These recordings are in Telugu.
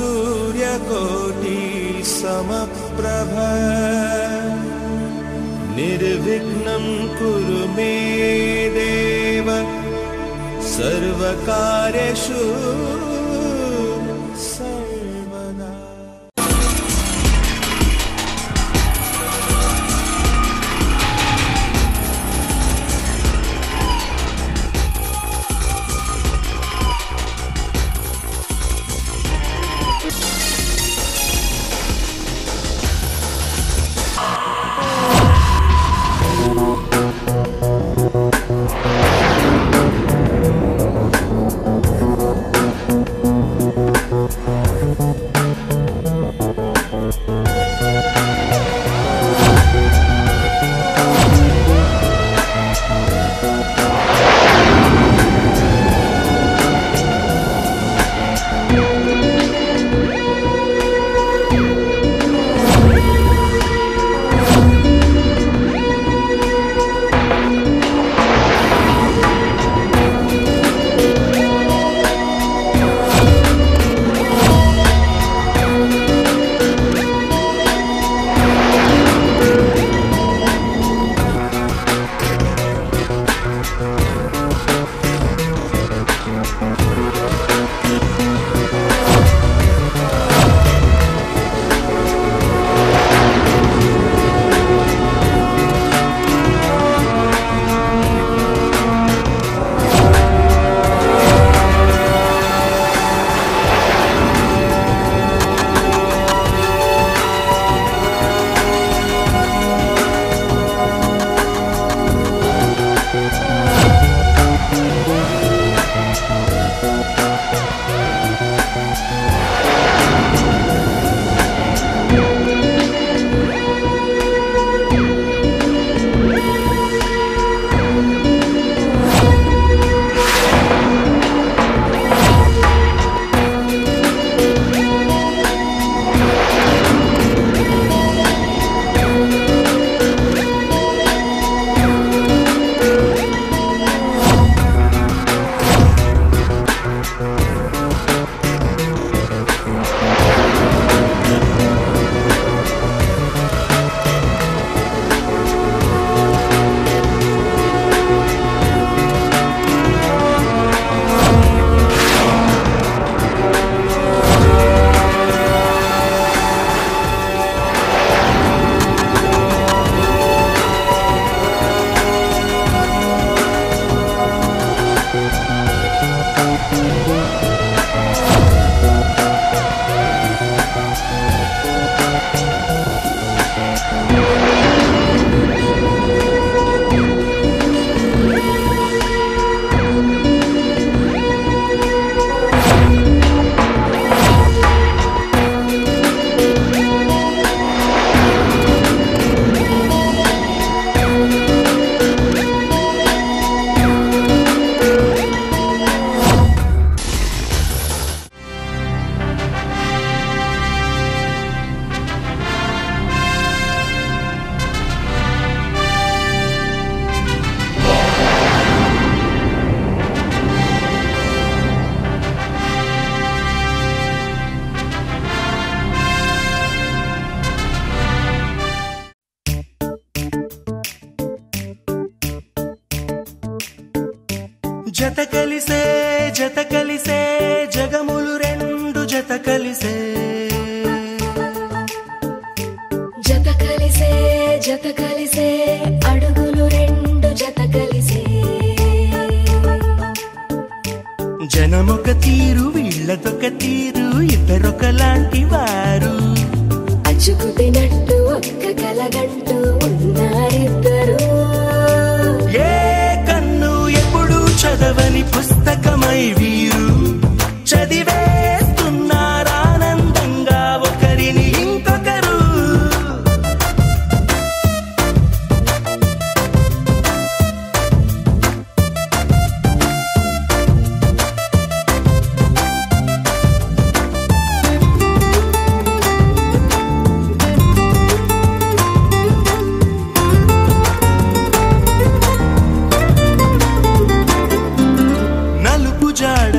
सूर्यकोटि समप्रभ निर्विघ्नं कुरु मे देव सर्वकार्येषु सर्वदा జత కలిసే జత కలిసే జగములు రెండు జత కలిసే జత కలిసే జత కలిసే అడుగులు రెండు జత కలిసే జనమొక తీరు వీళ్ళదొక తీరు ఇద్దరొకలాంటి వారు అచ్చుకు తినట్టు ఒక్క కలగంటూ ఉన్నారిద్దరు ఏ కన్ను ఎప్పుడు చదవని పుస్తకమై వీరు చదివేస్తున్నారానందంగా ఒకరిని ఇంకొకరు నలుపు జాడ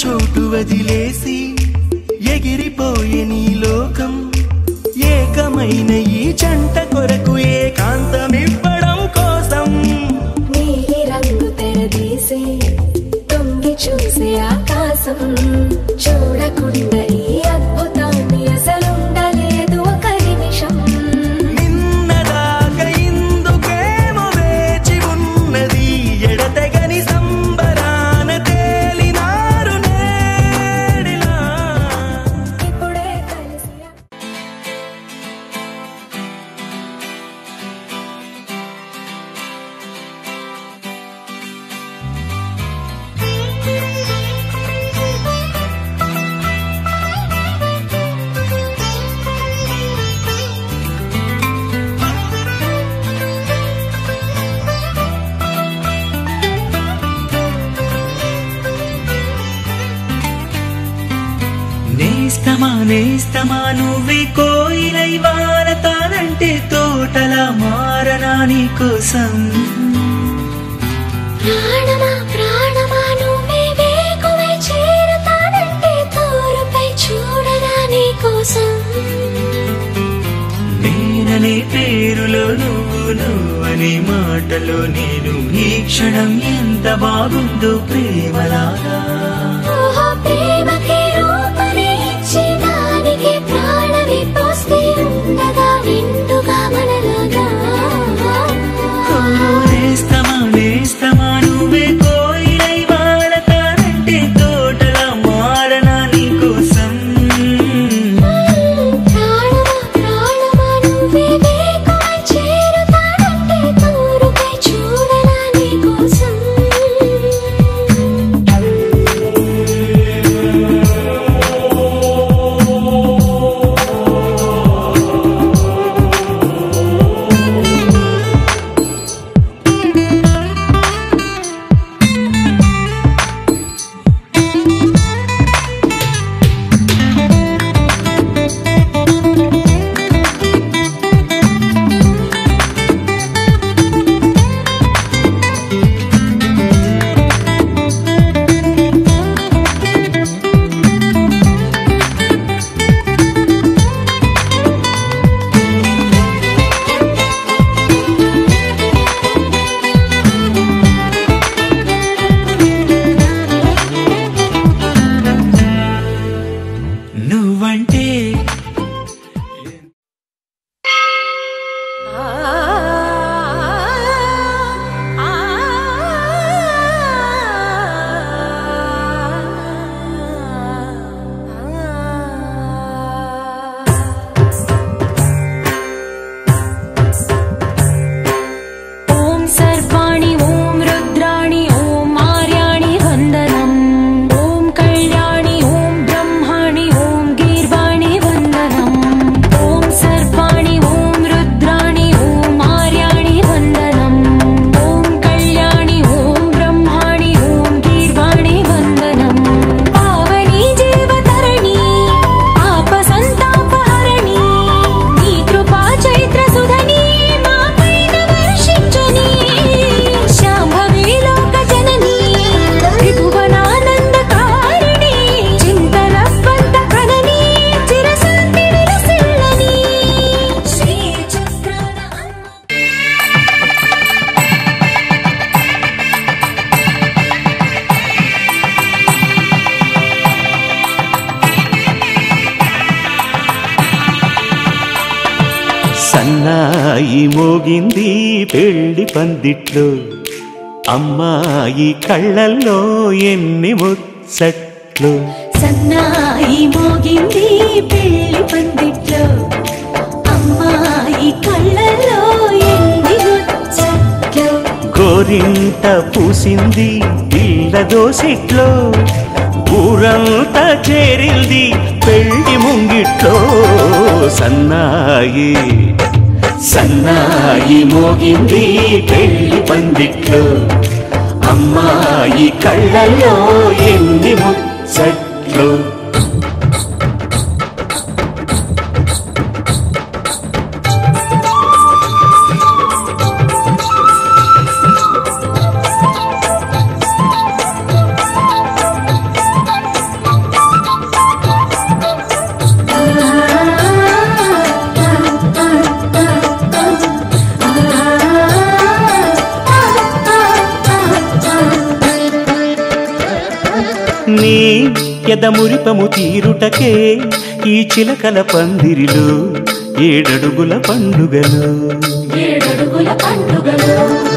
చోటు వదిలేసి ఎగిరిపోయే నీ లోకం ఏకమైన ఈ జంట కొరకు ఏకాంతమివ్వడం కోసం నీలి రంగు తెరదీసి తొంగి చూసే ఆకాశం చూడకుండా ఈ అద్భుతాన్ని అసలుండలేదు ఒక నిమిషం నిన్నదాకా ఇందుకేమో వేచి ఉన్నది ఎడతెగని సంబరాన తేలినారు నేడిలా ఇప్పుడే కలిసి నేస్తమా నేస్తమా నువ్వే కోయిలై వారతానంటే తోటలా మారనా నీ కోసం ప్రాణమా ప్రాణమా నువ్వే వేకువై చేరుతానంటే తోరుపై చూడరా నీ కోసం నేననే పేరులో నువ్వు నువ్వనే మాటలో నేను ఈ క్షణం ఎంత బాగుందో ప్రేమలాగా ఓహో ప్రేమకి రూపని ఇచ్చి దానికి ప్రాణమి పోస్తే ఉండగా నిండుగా మనలాగా ఓ నేస్తమా నేస్తమా నువ్వే కోయిలై వారతానంటే తోటలా మారనా నీ కోసం ప్రాణమా ప్రాణమా నువ్వే వేకువై చేరుతానంటే తోరుపై చూడరా నీ కోసం నువ్వంటే ॐ सर्वाणि ॐ रुद्राणि ॐ आर्याणि वन्दनम् ॐ कल्याणि ॐ ब्रह्माणि ॐ गीर्वाणि वन्दनम् ॐ सर्वाणि ॐ रुद्राणि ॐ आर्याणि वन्दनम् ॐ कल्याणि ॐ ब्रह्माणि ॐ गीर्वाणि वन्दनम् पावनी जीवतरणि आपसन्तापहरणि నీ కృపా చైత్ర సుధని మా పైన వర్షించుని శాంభవి లోక జనని త్రిభువనానంద కారిణి చింతన స్వంత కనని చిరశాంతి విలసిల్లని శ్రీ చక్రాన అమ్మ సన్నాయి మోగింది పెళ్లి పందిట్లో అమ్మాయి కళ్ళల్లో ఎన్ని ముచ్చట్లు సన్నాయి మోగింది పెళ్లి పందిట్లో అమ్మాయి కళ్ళలో ఎన్ని ముచ్చట్లు గోరింట పూసింది పిల్ల దోసిట్లో ఊరంతా చేరింది పెళ్లి ముంగిట్లో సన్నాయి సన్నాయి మోగింది పెళ్లి పందిట్లో అమ్మాయి కళ్ళల్లో ఎన్ని ముచ్చట్లు నీ ఎదమురిపము తీరుటకే ఈ చిలకల పందిరిలో ఏడడుగుల పండుగలు ఏడడుగుల పండుగలు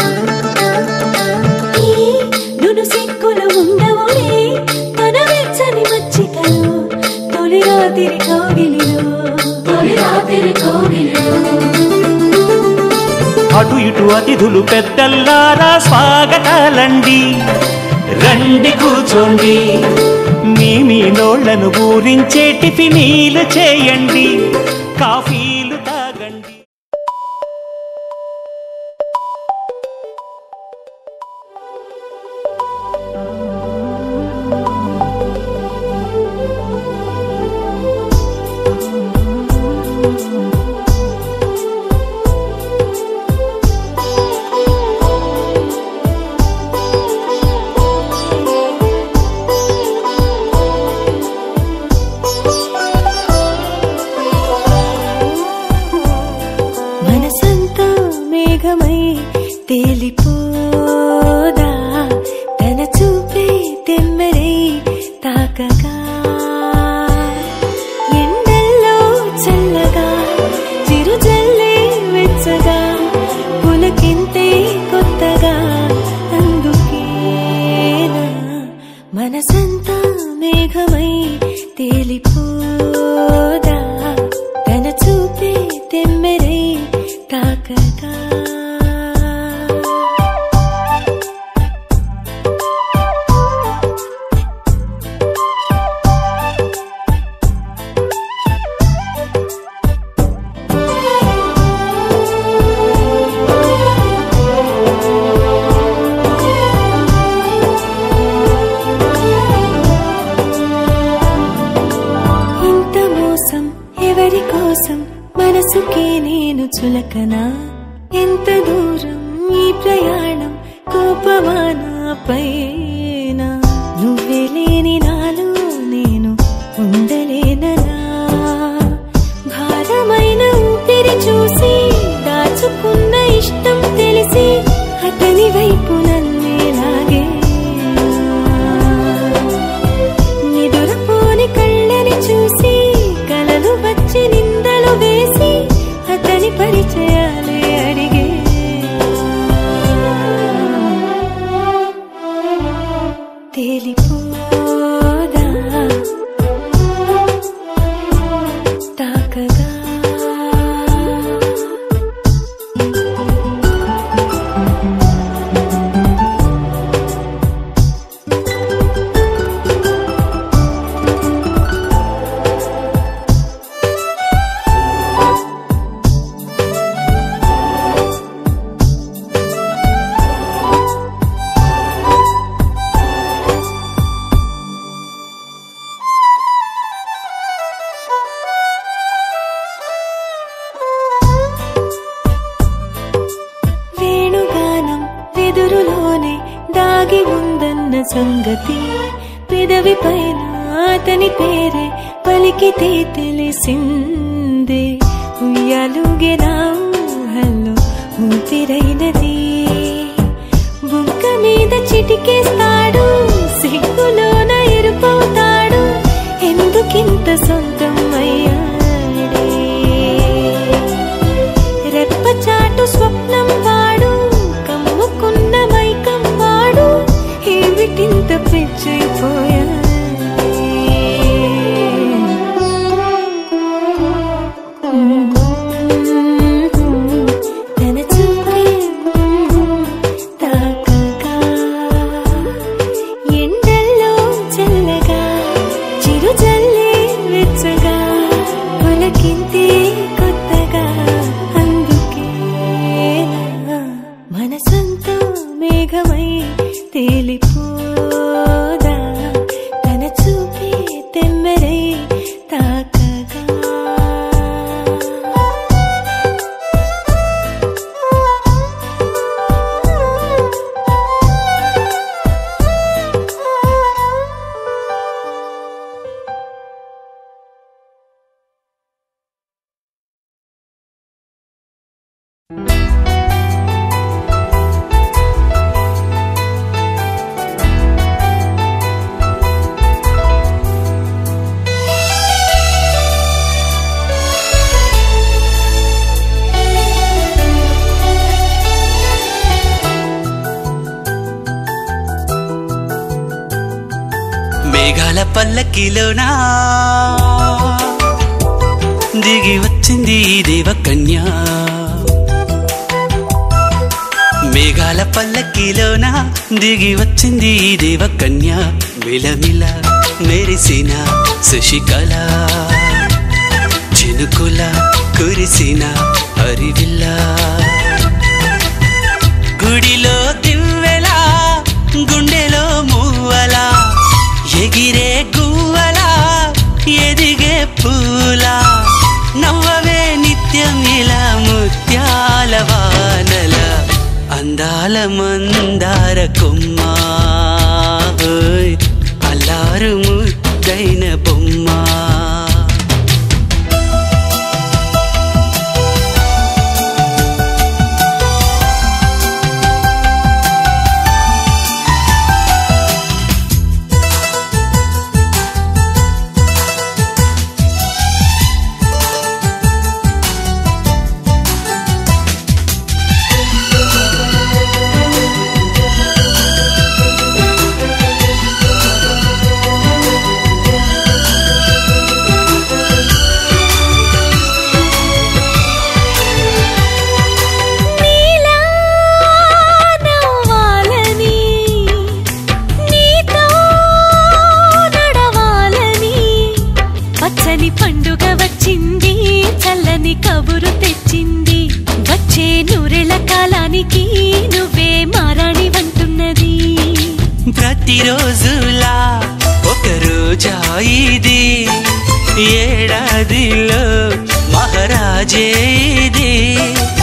ఈ నును సిక్కులు ఉండవులే తన వెచ్చని మచ్చికలు తొలి రాత్రి కోగిలిలో తొలి రాత్రి కోగిలిలో అటు ఇటు అతిథులు పెద్దల్లారా స్వాగతాలండి రండి కూర్చోండి మీ మీ నోళ్లను ఊరించే టిఫినీలు చేయండి కాఫీలు తాగండి మనసంతా మేఘమై తేలిపోదా తన చూపే తెమ్మెరై తాకగా ఎండల్లో చల్లగా చిరుజల్లే వెచ్చగా పులకింతే కొత్తగా అందుకేనా మనసంతా మేఘమై తేలిపోదా తన చూపే తెమ్మెరై తాకగా ఇంత మోసం ఎవరి కోసం మనసుకే నేను చులకనా ఎంత దూరం ఈ ప్రయాణం కోపమానా పైన నువ్వే లేని నాలో నేను ఉండలేననా భారమైన ఊపిరి చూసి దాచుకున్న ఇష్టం తెలిసి అతని వైపు నన్నే లాగే నిదురపోని కళ్ళని చూసి కలలు వచ్చి నిందలు వేసి అతని పరిచయాలే అడిగే తేలిపోదా తాకగా వేణుగానం వెదురులోనే దాగి ఉందన్న సంగతి పెదవి పైన అతని పేరే పలికితే తెలిసిందే ఉయ్యాలుగే నా ఊహల్లో ఊపిరైనది బుగ్గ మీద చిటికేస్తాడు సిగ్గులోన ఎరుపవుతాడు ఎందుకింత సొంతం అయ్యాడే రెప్పచాటు స్వప్నం వాడు కమ్ముకున్న మైకం వాడు ఏమిటింత పిచ్చైపోయా తన చూపే తాకగా ఎండల్లో మేఘాల పల్లకిలోనా దిగి వచ్చింది ఈ దేవకన్య మేఘాల పల్లకిలోన దిగి వచ్చింది ఈ దేవకన్య మిలమిల మెరిసిన శశికళ చినుకుల కురిసిన హరివిల్లా గుడిలో దివ్వెలా గుండెలో మువ్వలా ఎగిరే గువ్వలా ఎదిగే పూలా నవ్వవే నిత్యం ఇలా ముత్యాల వానల అందాల మందార కొమ్మ ఓయ్, అల్లారు ముద్దైన బొమ్మ నీలా నవ్వాలని నీతో నడవాలని పచ్చని పండుగ వచ్చింది చల్లని కబురు తెచ్చింది వచ్చే నూరెళ్ళ కాలానికి నువ్వే మారాణి వంటున్నది ప్రతిరోజులా ఒక రోజా ఇది ఏడాదిలో మహారాజే ఇది